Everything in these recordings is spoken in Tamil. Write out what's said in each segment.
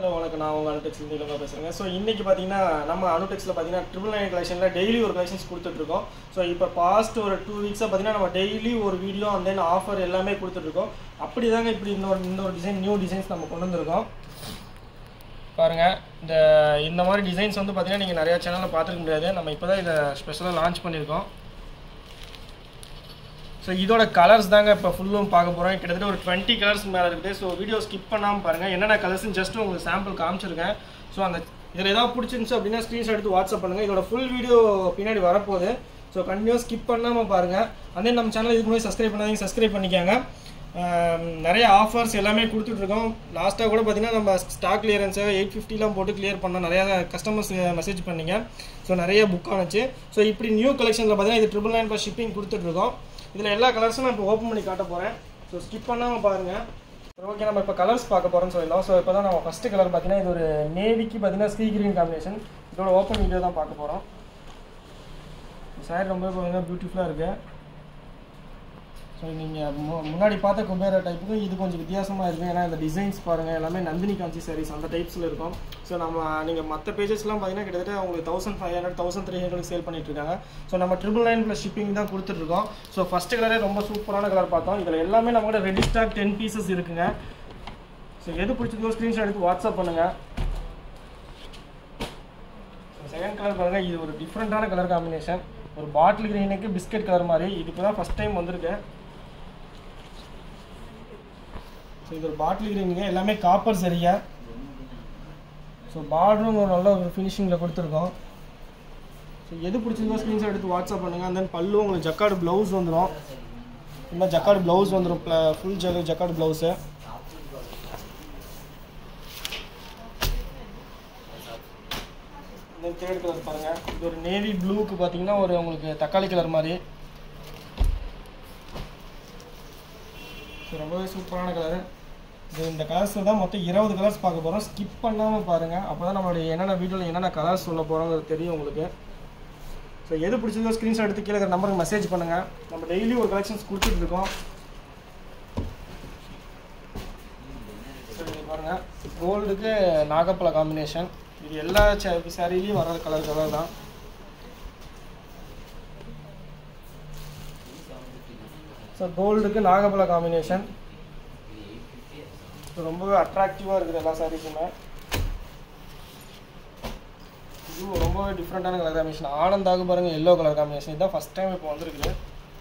ஹலோ வணக்கம் நான் உங்கள் அனுடெக்ஸ் இந்தியில் பேசுகிறேங்க ஸோ இன்றைக்கி பார்த்தீங்கன்னா நம்ம அனுடெக்ஸில் பார்த்தீங்கன்னா ட்ரிபிள் நைன் கலெக்ஷனில் டெய்லி ஒரு கலெக்ஷன்ஸ் கொடுத்துட்ருக்கோம் ஸோ இப்போ பாஸ்ட் ஒரு டூ வீக்ஸாக பார்த்தீங்கன்னா நம்ம டெய்லி ஒரு வீடியோ அண்ட் தென் ஆஃபர் எல்லாமே கொடுத்துட்ருக்கோம் அப்படி தாங்க இப்படி இந்த ஒரு இந்த ஒரு டிசைன் நியூ டிசைன்ஸ் நம்ம கொண்டு வந்திருக்கோம் பாருங்கள் இந்த இந்த மாதிரி டிசைன்ஸ் வந்து பார்த்தீங்கன்னா நீங்கள் நிறையா சேனலில் பார்த்துருக்க முடியாது நம்ம இப்போ தான் இதை ஸ்பெஷலாக லான்ச் பண்ணியிருக்கோம் ஸோ இதோட கலர்ஸ் தாங்க இப்போ ஃபுல்லும் பார்க்க போகிறோம் கிட்டத்தட்ட ஒரு டுவெண்ட்டி கலர்ஸ் மேலே இருக்குது ஸோ வீடியோ ஸ்கிப் பண்ணாமல் பாருங்கள் என்னென்ன கலர்ஸ்னு ஜஸ்ட் உங்களுக்கு சாம்பிள் காமிச்சிருக்கேன் ஸோ அந்த இதில் ஏதாவது பிடிச்சிருந்துச்சு அப்படின்னா ஸ்க்ரீன்ஷாட் எடுத்து வாட்ஸ்அப் பண்ணுங்கள் இதோட ஃபுல் வீடியோ பின்னாடி வரப்போகுது ஸோ கண்டினியூஸ் ஸ்கிப் பண்ணாமல் பாருங்கள் அதே நம்ம சேனல் இதுக்கு முன்னாடி சப்ஸ்கிரைப் பண்ணாதீங்க சப்ஸ்கிரைப் பண்ணிக்கோங்க ஆம், நிறைய ஆஃபர்ஸ் எல்லாமே கொடுத்துட்ருக்கோம் லாஸ்ட்டாக கூட பார்த்தீங்கன்னா நம்ம ஸ்டாக் கிளியரன்ஸை எயிட் ஃபிஃப்டிலாம் போட்டு கிளியர் பண்ணோம் நிறையா கஸ்டமர்ஸ் மெசேஜ் பண்ணீங்க ஸோ நிறைய புக் ஆனுச்சு ஸோ இப்படி நியூ கலெக்ஷனில் பார்த்தீங்கன்னா இது ட்ரிபிள் நைன் ப்ளஸ் ஷிப்பிங் கொடுத்துட்ருக்கோம் இதில் எல்லா கலர்ஸும் நான் இப்போ ஓப்பன் பண்ணி காட்ட போகிறேன் ஸோ ஸ்கிப் பண்ணாமல் பாருங்கள் ஓகே நம்ம இப்போ கலர்ஸ் பார்க்க போகிறோம்னு சொல்லலாம் ஸோ இப்போ தான் நம்ம ஃபஸ்ட்டு கலர் பார்த்தீங்கன்னா இது ஒரு நேவிக்கு பார்த்தீங்கன்னா ஸ்கீ கிரீன் காம்பினேஷன் இதோட ஓப்பன் வீடியோ தான் பார்க்க போகிறோம் சாரி ரொம்ப பார்த்தீங்கன்னா பியூட்டிஃபுல்லாக இருக்குது ஸோ நீங்கள் முன்னாடி பார்த்த குபேர டைப்புக்கு இது கொஞ்சம் வித்தியாசமாக இருக்கும் ஏன்னா இந்த டிசைன்ஸ் பாருங்கள் எல்லாமே நந்தினி காஞ்சி சாரீஸ் அந்த டைப்ஸில் இருக்கும் ஸோ நம்ம நீங்கள் மற்ற பேஜஸ்லாம் பார்த்தீங்கன்னா கிட்டத்தட்ட உங்களுக்கு thousand five hundred thousand three hundred sale பண்ணிட்டு இருக்காங்க ஸோ நம்ம ட்ரிபிள் நைன் ப்ளஸ் ஷிப்பிங் தான் கொடுத்துட்ருக்கோம் ஸோ ஃபஸ்ட்டு கலரே ரொம்ப சூப்பரான கலர் பார்த்தோம் இதில் எல்லாமே நம்மளோட ரெடி ஸ்டாக் டென் பீசஸ் இருக்குங்க ஸோ எது பிடிச்சதோ ஸ்க்ரீன்ஷாட் எடுத்து வாட்ஸ்அப் பண்ணுங்கள் செகண்ட் கலர் பாருங்கள் இது ஒரு டிஃப்ரெண்ட்டான கலர் காம்பினேஷன் ஒரு பாட்டில் கிரீனுக்கு பிஸ்கட் கலர் மாதிரி இது இப்போ தான் ஃபஸ்ட் டைம் வந்திருக்கு ஸோ இது ஒரு பாட்டில் கிரீனுங்க எல்லாமே காப்பர் சரியா ஸோ பார்டரும் ஒரு நல்ல ஒரு ஃபினிஷிங்கில் கொடுத்துருக்கோம் ஸோ எது பிடிச்சிருந்தோ ஸ்க்ரீன்ஷாட் எடுத்து வாட்ஸ்அப் பண்ணுங்கள் அந்த பல்லு உங்களுக்கு ஜக்கார்டு ப்ளவுஸ் வந்துடும் இல்லை ஜக்கார்டு ப்ளவுஸ் வந்துடும் ஃபுல் ஜ ஜக்கார்டு ப்ளவுஸு இந்த தேர்ட் கலர் பாருங்கள் இது ஒரு நேவி ப்ளூக்கு பார்த்தீங்கன்னா ஒரு உங்களுக்கு தக்காளி கலர் மாதிரி ஸோ ரொம்பவே சூப்பரான கலரு இது இந்த கலர்ஸில் தான் மொத்தம் இருபது கலர்ஸ் பார்க்க போகிறோம் ஸ்கிப் பண்ணாமல் பாருங்கள் அப்போ தான் நம்மளுடைய என்னென்ன வீடியோவில் என்னென்ன கலர்ஸ் சொல்ல போகிறோங்கிறது தெரியும் உங்களுக்கு ஸோ எது பிடிச்சதோ ஸ்க்ரீன்ஷாட் எடுத்து கீழே இருக்கிற நம்பருக்கு மெசேஜ் பண்ணுங்கள் நம்ம டெய்லி ஒரு கலெக்ஷன்ஸ் கொடுத்துட்டு இருக்கோம் சரி பாருங்கள் கோல்டுக்கு நாகப்பழ காம்பினேஷன் இது எல்லா சாரிலையும் வர கலர் கலர் தான் ஸோ கோல்டுக்கு நாகப்பழ காம்பினேஷன் ரொம்பவே அட்ராக்டிவாக இருக்குது எல்லா சாரீஸுமே இது ரொம்பவே டிஃப்ரெண்ட்டான கலர் காம்பினேஷன் ஆனந்தாக பாருங்கள் எல்லோ கலர் காம்பினேஷன் இதுதான் ஃபஸ்ட் டைம் இப்போ வந்திருக்குது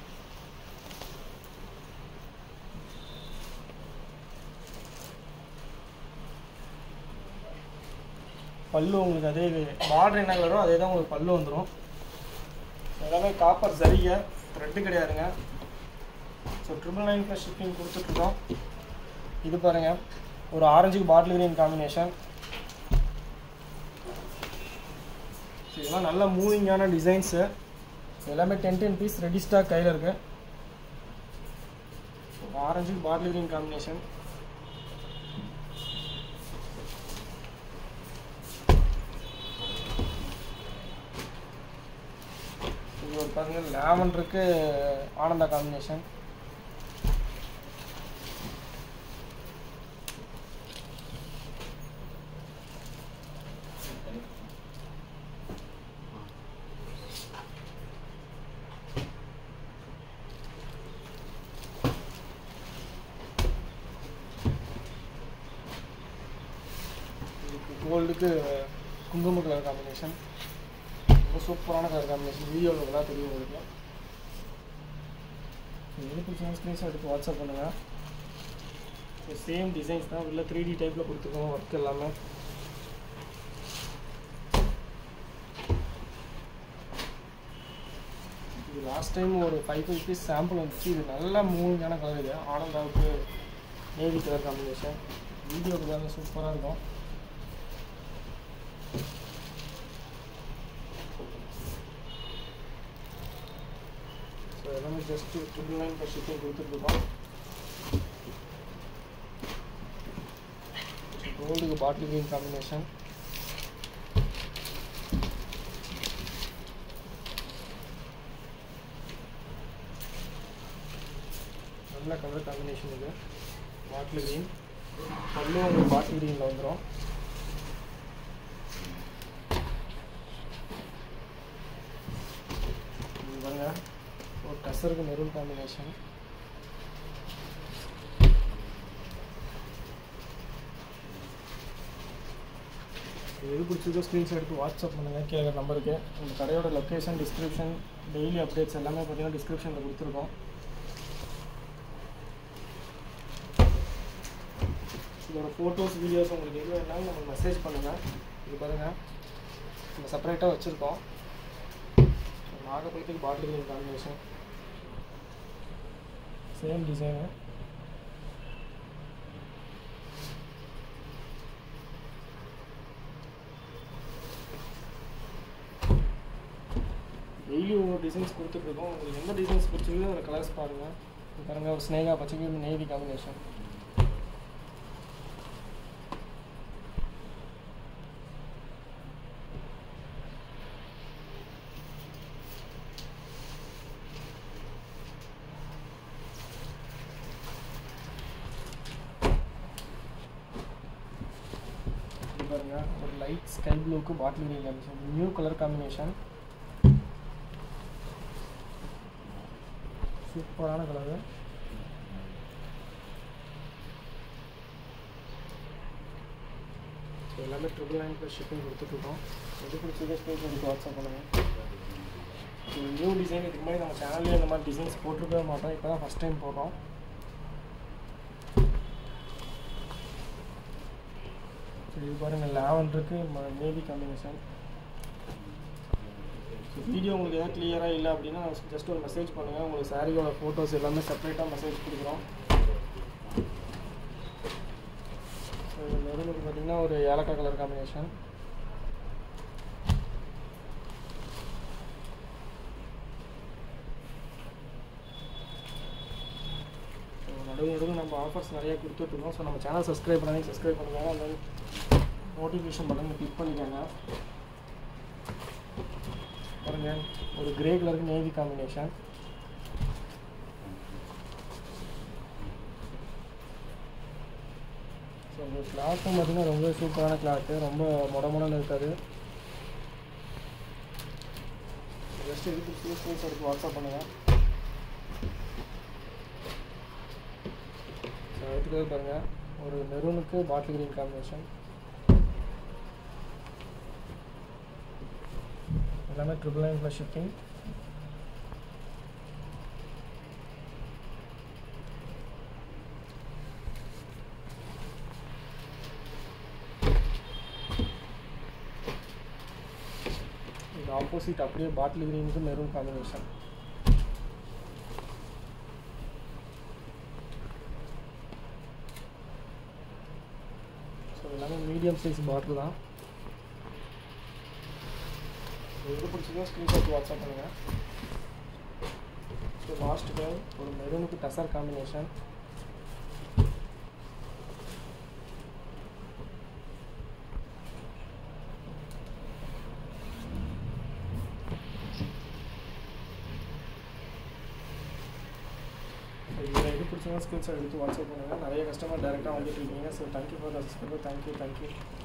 பல்லு உங்களுக்கு அதே பார்டர் என்ன கலரோ அதே தான் உங்களுக்கு பல்லு வந்துடும் எல்லாமே காப்பர் சரிங்க த்ரெட்டு கிடையாதுங்க so triple nine plus shipping கொடுத்துட்ருக்கோம் இது பாருங்கள் ஒரு ஆரஞ்சுக்கு பாட்டில் கிரீன் காம்பினேஷன் ஸோ இதெல்லாம் நல்ல மூவிங்கான டிசைன்ஸு எல்லாமே ten ten piece ready stock கையில் இருக்குது ஆரஞ்சுக்கு பாட்டில் கிரீன் காம்பினேஷன் இது ஒரு பாருங்க லேவண்டருக்கு ஆனந்தா காம்பினேஷன் கோல்டுக்கு குங்கும கலர் காம்பினேஷன் ரொம்ப சூப்பரான கலர் காம்பினேஷன் வீடியோவில் நல்லா தெரியும் உங்களுக்கு எது பிடிச்சா ஸ்க்ரீன்ஷாட் எடுத்து வாட்ஸ்அப் பண்ணுங்கள் சேம் டிசைன்ஸ் தான் உள்ள த்ரீ டி டைப்பில் கொடுத்துருக்கோம் ஒர்க் எல்லாமே இது லாஸ்ட் டைம் ஒரு ஃபைவ் ஃபைவ் பீஸ் சாம்பிள் வந்துச்சு இது நல்ல மூவிங்கான கலர் இது ஆனந்தாவுக்கு நேவி கலர் காம்பினேஷன் வீடியோக்கு தாங்க சூப்பராக இருக்கும் ஸோ எல்லாமே just triple nine plus shipping கொடுத்துட்ருக்கோம் கோல்டுக்கு பாட்டில் கிரீன் காம்பினேஷன் நல்ல கலர் காம்பினேஷன் இது பாட்டில் கிரீன் பல்லும் உங்களுக்கு பாட்டில் கிரீனில் வந்துடும் டஸ்ஸருக்கு மெரூன் காம்பினேஷன் எது பிடிச்சிருக்கோ ஸ்க்ரீன்ஷாட் எடுத்து வாட்ஸ்அப் பண்ணுங்கள் கீழே நம்பருக்கு உங்கள் கடையோட லொக்கேஷன் டிஸ்கிரிப்ஷன் டெய்லி அப்டேட்ஸ் எல்லாமே பார்த்தீங்கன்னா டிஸ்கிரிப்ஷனில் கொடுத்துருக்கோம் இதோட ஃபோட்டோஸ் வீடியோஸ் உங்களுக்கு எது வேணாலும் நமக்கு மெசேஜ் பண்ணுங்கள் இது பாருங்கள் நம்ம செப்பரேட்டாக வச்சுருக்கோம் நாகப்பழத்துக்கு bottle green combination same design daily ஒவ்வொரு டிசைன்ஸ் கொடுத்துட்ருக்கோம் உங்களுக்கு எந்த டிசைன்ஸ் பிடிச்சிருக்கோ அதில் கலர்ஸ் பாருங்கள் இது பாருங்கள் ஒரு ஸ்னேகா பச்சைக்கு நேவி காம்பினேஷன் இது பாருங்க ஒரு லைட் ஸ்கை ப்ளூக்கு bottle green combination new colour combination சூப்பரான கலரு ஸோ எல்லாமே ட்ரிபிள் நைன் ப்ளஸ் ஷிப்பிங் கொடுத்துட்ருக்கோம் எது பிடிச்சதோ ஸ்பேஸ் எடுத்து வாட்ஸ்அப் பண்ணுங்கள் ஸோ நியூ டிசைன் இதுக்கு முன்னாடி நம்ம சேனல்லே இந்த மாதிரி டிசைன்ஸ் போட்டிருக்கவே மாட்டோம் இப்போ தான் ஃபஸ்ட் டைம் போடுறோம் ஸோ இது பாருங்கள் லேவன்ருக்கு நேவி காம்பினேஷன் ஸோ வீடியோ உங்களுக்கு எதாவது கிளியராக இல்லை அப்படின்னா ஜஸ்ட் ஒரு மெசேஜ் பண்ணுங்கள் உங்களுக்கு சாரியோட ஃபோட்டோஸ் எல்லாமே செப்பரேட்டாக மெசேஜ் கொடுக்குறோம் ஸோ மெரூனுக்கு பார்த்தீங்கன்னா ஒரு ஏலக்காய் கலர் காம்பினேஷன் நடுவு நடுவு நம்ம ஆஃபர்ஸ் நிறைய கொடுத்துட்ருக்கோம் ஸோ நம்ம சேனல் சப்ஸ்கிரைப் பண்ணி சப்ஸ்கிரைப் பண்ணுங்க அந்த நோட்டிஃபிகேஷன் பட்டன் கிளிக் பண்ணிக்கோங்க பாருங்க ஒரு கிரே கலருக்கு நேவி காம்பினேஷன் ஸோ இந்த கிளாத்தும் பார்த்தீங்கன்னா ரொம்ப சூப்பரான கிளாத்து ரொம்ப மொட மொடன்னு இருக்காது ஜஸ்ட் இதுக்கு ஃபீஸ் எடுத்து வாட்ஸ்அப் பண்ணுங்கள் ஸோ எடுத்துக்கவே பாருங்கள் ஒரு மெரூனுக்கு பாட்டில் கிரீன் காம்பினேஷன் எல்லாமே ட்ரிபிள் நைன் ப்ளஸ் ஷிப்பிங் இது ஆப்போசிட் அப்படியே பாட்டில் கிரீனுக்கு மெரூன் காம்பினேஷன் ஸோ எல்லாமே மீடியம் சைஸ் பாட்டில் தான் எது பிடிச்சதோ ஸ்க்ரீன்ஷாட் வாட்ஸ்அப் பண்ணுங்கள் ஸோ லாஸ்ட் டைம் ஒரு மெரூனுக்கு டசர் காம்பினேஷன் இதில் எது பிடிச்சதோ ஸ்க்ரீன்ஷாட் எடுத்து வாட்ஸ்அப் பண்ணுங்கள் நிறைய கஸ்டமர் டேரெக்டாக வந்துட்டு இருக்கீங்க so thank you for the subscriber thank you thank you